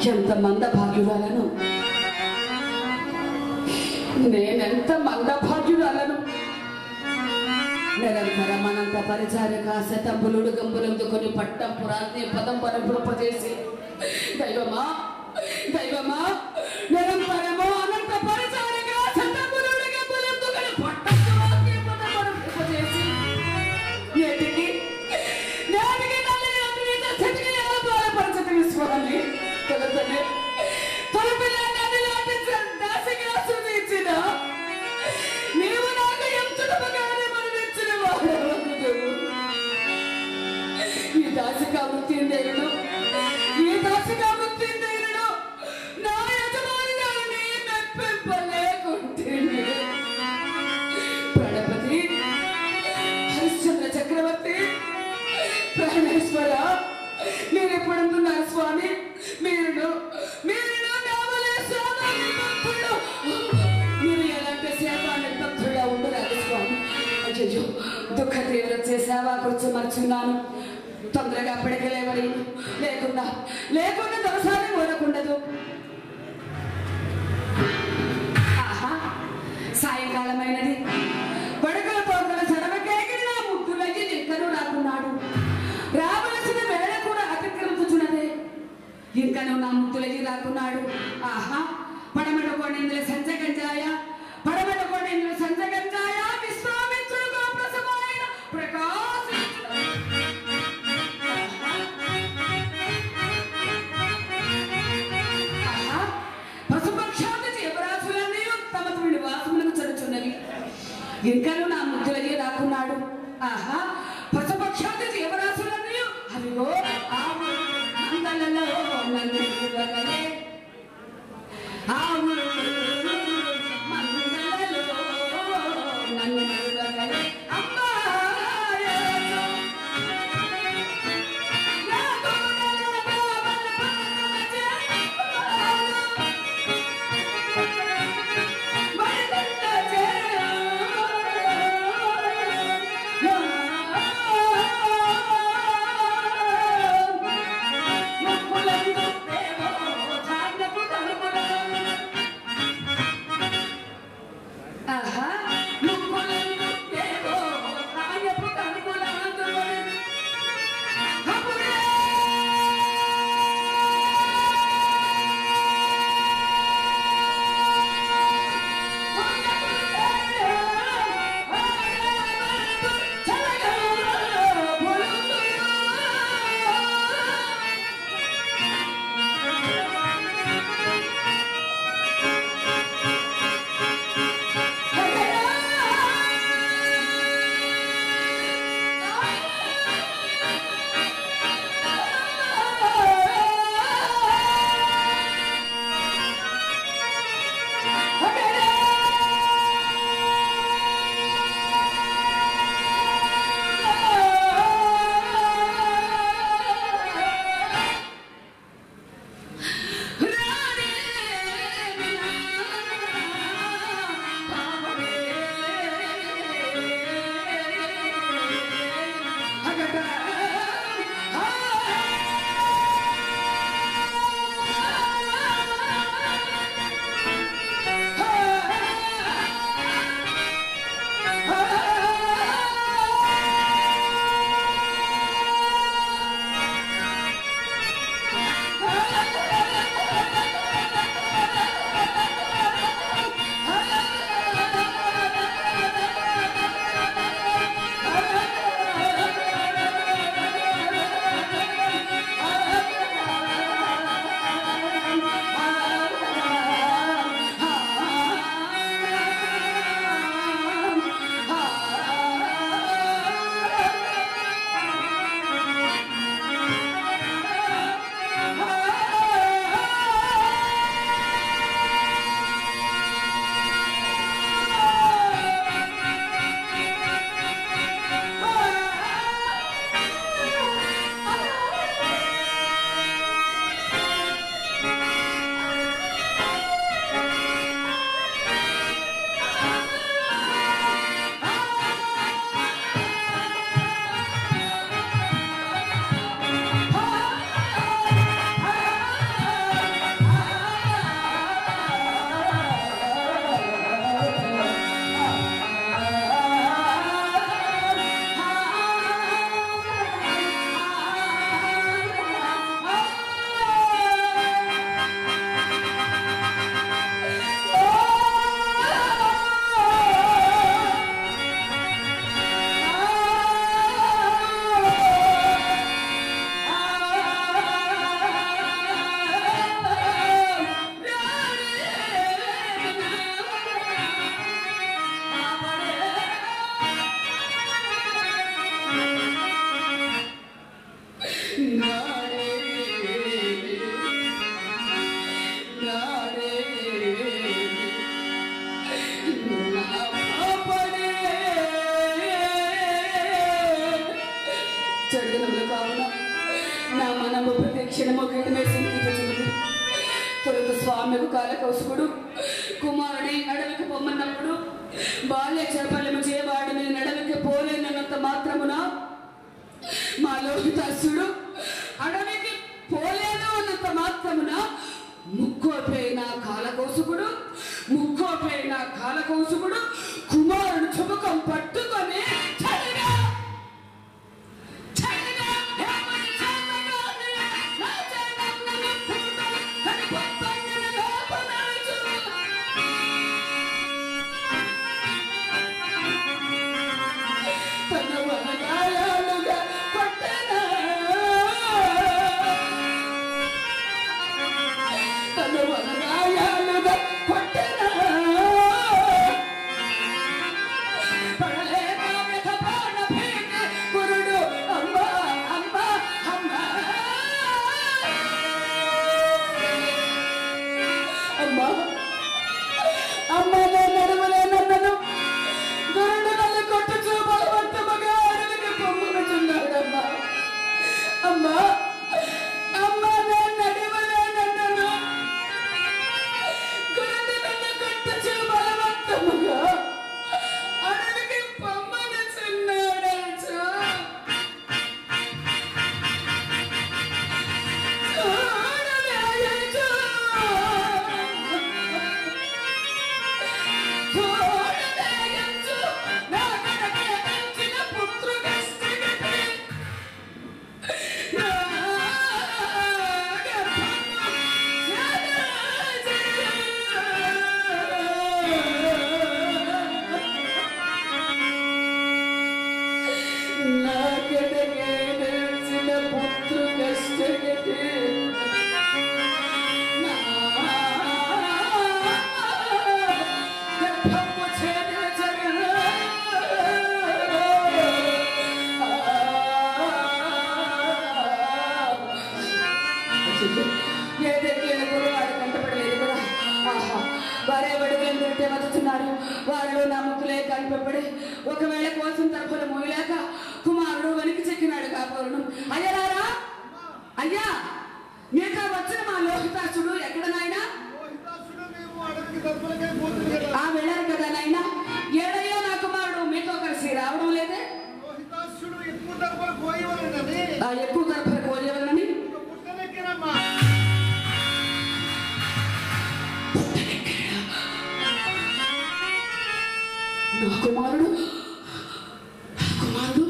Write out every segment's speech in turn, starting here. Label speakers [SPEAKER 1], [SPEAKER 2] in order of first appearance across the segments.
[SPEAKER 1] ఎంత మంద భాగ్యురాలను నేనెంత మంద భాగ్యురాలను నిరంతరం అనంత పరిచారిక శతంబులుడు గంబులందుకొని పట్టం పురాణి పదం పరపులపజేసి దైవమా దైవమా నిరంతరము అనంత పరిచారిక శతంబులుడు గంబులందుకొని పట్టం పురాణి పదం పరపులపజేసి నేటికి నేటికి తల్లి అతనితో చతికి ఎలా బాధపరచని స్వామి తొలతనే తొలపిల్ల నది లాంటి దాసిగా సూచించిన నీవు నాకు ఎంచుటపగానే మరణించిన వాడు ఈ దాసిక వృత్తి దేరుడు ఈ దాసిక వృత్తి దేరుడు నా యజమాని గారిని మెప్పింపలేకుంటుంది ప్రణపతి హరిశ్చంద్ర చక్రవర్తి ప్రాణేశ్వర మీరు ఎప్పుడంటున్నారు స్వామి మీరు మీరు నావలే సేవా నిబద్ధులు. మీరు ఎలాంటి సేవా నిబద్ధుడా ఉండరాదు స్వామి అయ్యో దుఃఖ తీవ్ర సేవా కూర్చో మర్చున్నాను తొందరగా పిడకలేవరి లేకుండా లేకుండా దొరసారి ఓడకుండదు ఆహా సాయంకాలమైనది పడకల తోటల చరవకేగిన నా ముద్దులయ్యి ఇంకనూ రాకున్నాడు రావలసిన వేళ కూడా అతిక్రమించుచున్నదే ఇంకనూ నా ముద్దులయ్యి రాకున్నాడు ఆహా పడమట కొండెందుల సంచ గంజాయ పడమట కొండెందుల సంచ గంజాయ విశ్వామిత్రుడు గోప్రసమైన ప్రకాశించును. ఆహా, పశుపక్షాది జీవరాశులన్నీ తమ తమ నివాసములకు చరుచున్నవి ఇంకను నా ముద్దులయ్యే రాకున్నాడు ఆహా పశుపక్షాది జీవరాశులన్నీ అవిగో ఆ మందలలో నన్ను చూడగలే. ఆ మందలలో నన్ను చూడగలే. అమ్మా నా తోడలో ముక్కులందు ప్రేమో చాందపు తలుపులో నా మనము ప్రతి క్షణము కీడమే సింధించుచున్నది తొలుత స్వామికు కాలకౌసుకుడు కుమారుని అడవికి పొమ్మన్నప్పుడు బాల్య చేపలము చేయవాడిని నడవికి పోలేనన్నంత మాత్రమున మా లోహితాసుడు అడవికి పోలేను అన్నంత మాత్రమున ముక్కోపైన కాలకౌసుకుడు ముక్కోపైన కాలకౌసుకుడు కుమారుడు చుబకం పట్టుకొని చదిగా చదిగా ఏమని చేతగాని నా చేతన్నని పూటలు అని పొప్పన్నని లోపనాడుచు. తన వనగాయాలుగా కొట్టెనా. తన వనగాయాలుగా కొట్టెనా. పడలేక వ్యథపాన భీతి గురుడు అమ్మా, అమ్మా, అమ్మా. అమ్మా అమ్మా నేను నడవలేనన్నను గురుడు నన్ను కొట్టుచూ బలవంతముగా అడవికి పొమ్ముకుచున్నాడమ్మా అమ్మా అమ్మా నేను నడవలేనన్నను గురుడు నన్ను కొట్టుచూ బలవంతముగా అడవికి పొమ్మనుచున్నాడచ్చు చూడలేయచ్చు చూడలేయచ్చు నా కడకే పెంచిన పుత్రుడెస్తిగతి. నా గర్భము నా కడకే పెంచిన పుత్రుడెస్తిగతి. నా గర్భము ఛేదించగల. ఏదైతే గురువాడు కంటపడలేదు కదా ఆహా వారే బడికి వస్తున్నారు వారిలో నా ముక్కులే కనిపబడి ఒకవేళ కోసం తరపున మోయలేక కుమారుడు వెనక్కి చెక్కినాడు కాపోరును అయ్యరారా అయ్యా మీతో వచ్చిన మా లోహితాసుడు ఎక్కడ నాయనా
[SPEAKER 2] లోహితాసుడు నీవు అడవికి తప్పులకే పోతుంది కదా.
[SPEAKER 1] ఆ వెళ్ళారు కదా నాయనా ఏడయ్యా నా కుమారుడు మీతో కలిసి రావడం లేదే
[SPEAKER 2] లోహితాసుడు ఎక్కువ తరపున పోయివలనని
[SPEAKER 1] ఆ ఎక్కువ గర్భ కోలేవలని
[SPEAKER 2] ఒక పుట్టనెక్కినమ్మా.
[SPEAKER 1] నా కుమారుడు నా కుమారుడు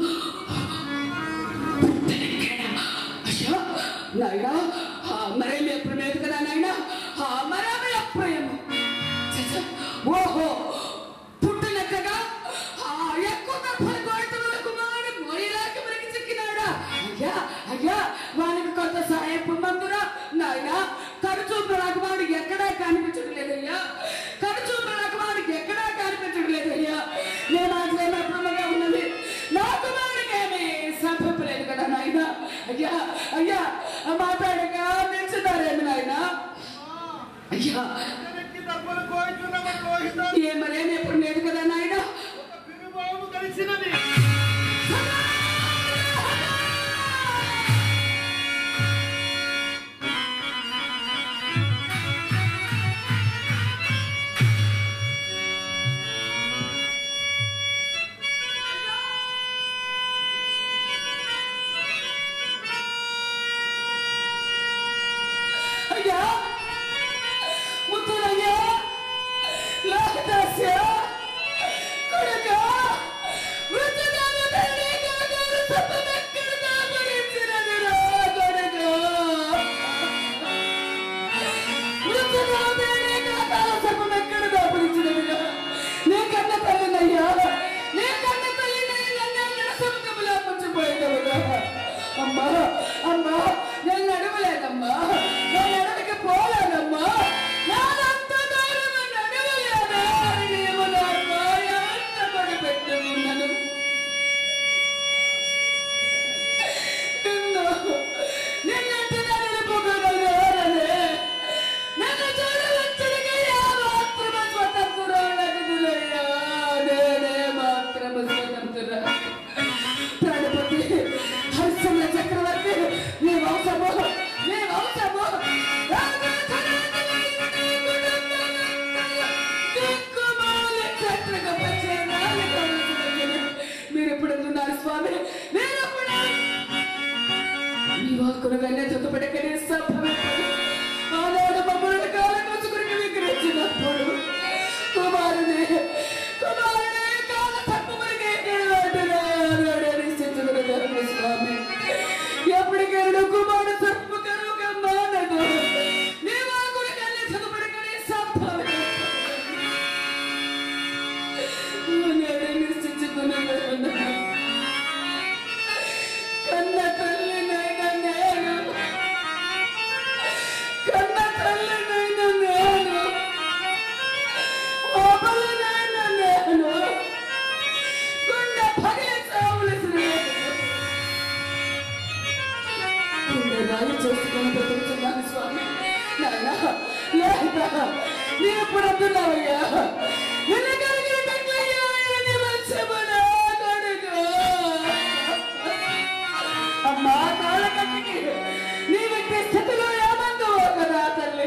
[SPEAKER 1] పుట్టెక్కాడా? అయ్యా నాయనా ఆ మరేమి ఎప్పుడు లేదు కదా నాయనా ఆ మరేమి అప్రయము చచ్చ, ఓహో పుట్టనెక్కగా ఆ ఎక్కువ గర్భం కోరుతున్న కుమారుడు మొయిలాకి మనకి చిక్కినాడా అయ్యా అయ్యా వానికి కొంత సాయపు మందురా నాయనా కడుచూపు నాకు వాడు ఎక్కడా కనిపించడం లేదయ్యా కడుచూపు నాకు వాడికి ఎక్కడా కనిపించడం లేదయ్యా నేను అట్లేమో అప్రమగా ఉన్నది నాకు వాడికేమీ సంపలేదు కదా నాయన అయ్యా అయ్యా మాట్లాడగా నిలిచినారేమి నాయన అయ్యా
[SPEAKER 2] పుట్టనెక్కి తప్పున పోయిచున్నవాడు లోహితాసుడు.
[SPEAKER 1] ఏ మరేమి ఎప్పుడు లేదు కదా నాయన
[SPEAKER 2] ఒక పిరుబావు కలిసినది.
[SPEAKER 1] అయ్యా ముద్దుల మాకును కన్య దుఃఖపడకనే సంభవించదు ఆనాడు మమ్మల్ని కాల కోసుకుని విగ్రహించినప్పుడు కుమారుని కుమారుని కాల తప్పుమరికే స్వామి ఎప్పటికైనా కుమారుడు తప్పు కరువుగా మానదు నీ మాకును కన్య దుఃఖపడకనే సంభవించదు కన్న తల్లినైనా నేను కన్న తల్లినైనా నేను ఓబలనైనా నేను గుండె పగిలి చావలసిన గుండె రాయి చేసుకొని బ్రతుకుతున్నాను స్వామి నాయన లేదా నీ ఎప్పుడు అంటున్నావయ్యా నిన్ను కలిగిన పెట్లయ్యా నీ వంశమునా కొడుకు అమ్మా కాళ్ళ కట్టికి నీ వ్యక్తి స్థితిలో ఏమందో కదా తల్లి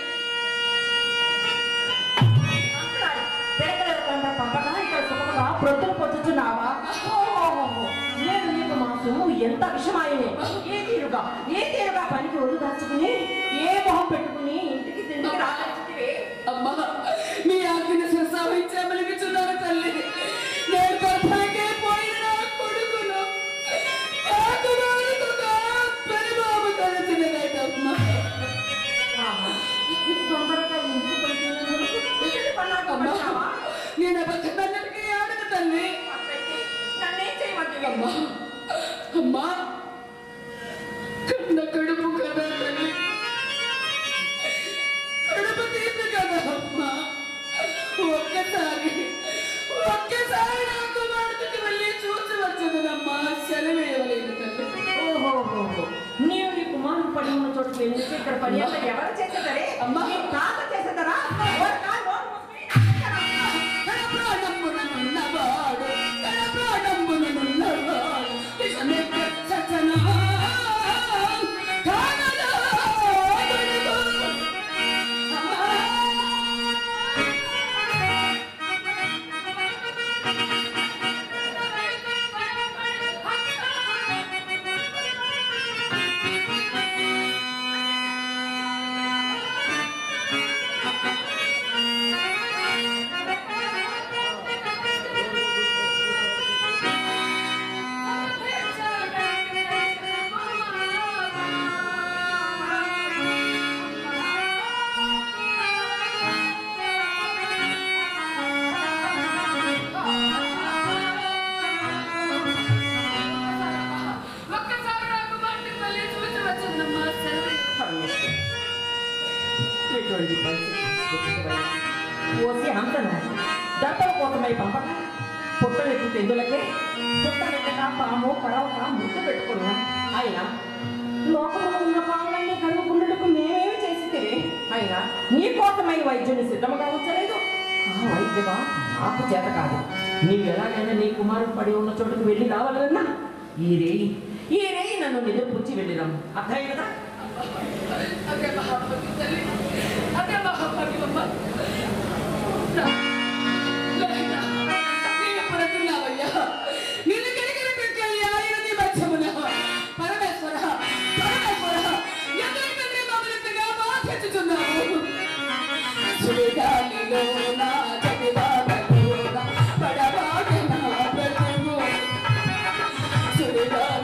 [SPEAKER 3] ప్రొద్దులు పొచ్చుచున్నావా ఓహోహోహో. నేను నీకు మా సొమ్ము ఎంత విషమాయనే ఏ తీరుగా ఏ తీరుగా పనికి ఒళ్ళు దాచుకుని ఏ మొహం పెట్టుకుని ఇంటికి తిండికి రాకొచ్చితివి?
[SPEAKER 1] అమ్మా మీ ఆజ్ఞ శిరసావించామలుగుచున్నారు తల్లి నేను గర్భానికే పోయిన నా కొడుకును నా కుమారుడుగా పరిబాబు కలిసినదమ్మా
[SPEAKER 3] ఆహా. తొందరగా ఇంటికి వెళ్ళినందుకు ఇంటికి పన్నాక
[SPEAKER 1] అమ్మా
[SPEAKER 3] వచ్చావా?
[SPEAKER 1] నేను అబద్ధమన్నటికీ ఆడదు తల్లి
[SPEAKER 3] అట్లయితే నన్నేం చేయమంటివి?
[SPEAKER 1] అమ్మా అమ్మా కన్న కడుపు కదా తల్లి కడుపు తీపి కదా అమ్మా ఒక్కసారి ఒక్కసారి నా కుమార్తెకి వెళ్ళి చూసి వచ్చేదనమ్మా సెలవేయలేదు తల్లి
[SPEAKER 3] ఓహోహోహో. నీవు నీ కుమారుడు పడి ఉన్న చోటు వెళ్ళి ఇక్కడ పని అంతా ఎవరు చేసేదరే
[SPEAKER 1] అమ్మా.
[SPEAKER 3] నీ తాత చేసేదరా ఓ కాలు నోరు మూసుకుని ఇక్కడ.
[SPEAKER 1] కడ ప్రాణంబుననున్నవాడు, కడ ప్రాణంబుననున్నవాడు, విషమెక్క చచన కానలో గడుగు. ఒక్కసారి నా కుమార్తెకి వెళ్ళి చూసి వచ్చిందమ్మా సెలవేయలేదు.
[SPEAKER 3] పరమేశ్వర. ఎటువంటి పరిస్థితి తీసుకొచ్చితివయ్యా? ఓసి హంసనాథి దత్తల కోసమై పంపక పుట్టలెత్తి తెందులకే పుట్టలెట్టక పాము కరవక ముద్దు పెట్టుకున్నా అయినా లోకంలో ఉన్న పాములన్నీ కలుగుకుండటకు మేమేమి చేసి అయినా నీ కోసమై వైద్యుని సిద్ధముగా ఉంచలేదు ఆ వైద్యమా నాకు చేత కాదు నీవు ఎలాగైనా నీ కుమారుడు పడి ఉన్న చోటుకు వెళ్ళి రావాలన్నా ఈ రేయి ఈ రేయి నన్ను నిద్రపుచ్చి వెళ్ళినాం అర్థం కదా
[SPEAKER 1] అదే మహాభాగ్యం తల్లి అదే మహాభాగ్యం అమ్మ నాయనా, నీ ఎప్పుడనుకున్నావయ్యా? నిన్ను కలిగిన బిడ్డల్ని ఆయన నీ మధ్యమున. పరమేశ్వర, పరమేశ్వర, ఎందుకు తండ్రి మమ్మల్ని ఇంతగా బాధించుచున్నావు? సుడిగాలిలోన, జడివానలోన, పడబాగిన బ్రతుకు. సుడిగాలిలోన,